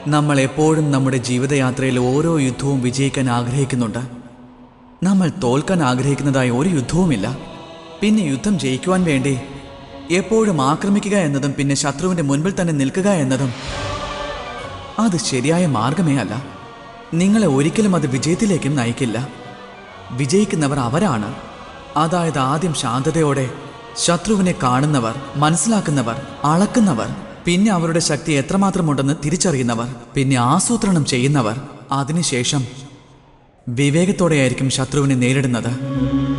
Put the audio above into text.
നമ്മൾ എപ്പോഴും നമ്മുടെ ജീവിതയാത്രയിൽ ഓരോ യുദ്ധവും വിജയിക്കാൻ ആഗ്രഹിക്കുന്നുണ്ട് നമ്മൾ തോൽക്കാൻ ആഗ്രഹിക്കുന്നതായി ഒരു യുദ്ധവുമില്ല പിന്നെ യുദ്ധം ജയിക്കുവാൻ വേണ്ടി എപ്പോഴും ആക്രമിക്കുക എന്നതും പിന്നെ ശത്രുവിന്റെ മുൻപിൽ തന്നെ നിൽക്കുക എന്നതും അത് ശരിയായ മാർഗമേ അല്ല നിങ്ങളെ ഒരിക്കലും അത് വിജയത്തിലേക്കും നയിക്കില്ല വിജയിക്കുന്നവർ അവരാണ് അതായത് ആദ്യം ശാന്തതയോടെ ശത്രുവിനെ കാണുന്നവർ മനസ്സിലാക്കുന്നവർ അളക്കുന്നവർ പിന്നെ അവരുടെ ശക്തി എത്രമാത്രമുണ്ടെന്ന് തിരിച്ചറിയുന്നവർ പിന്നെ ആസൂത്രണം ചെയ്യുന്നവർ അതിനുശേഷം വിവേകത്തോടെയായിരിക്കും ശത്രുവിനെ നേരിടുന്നത്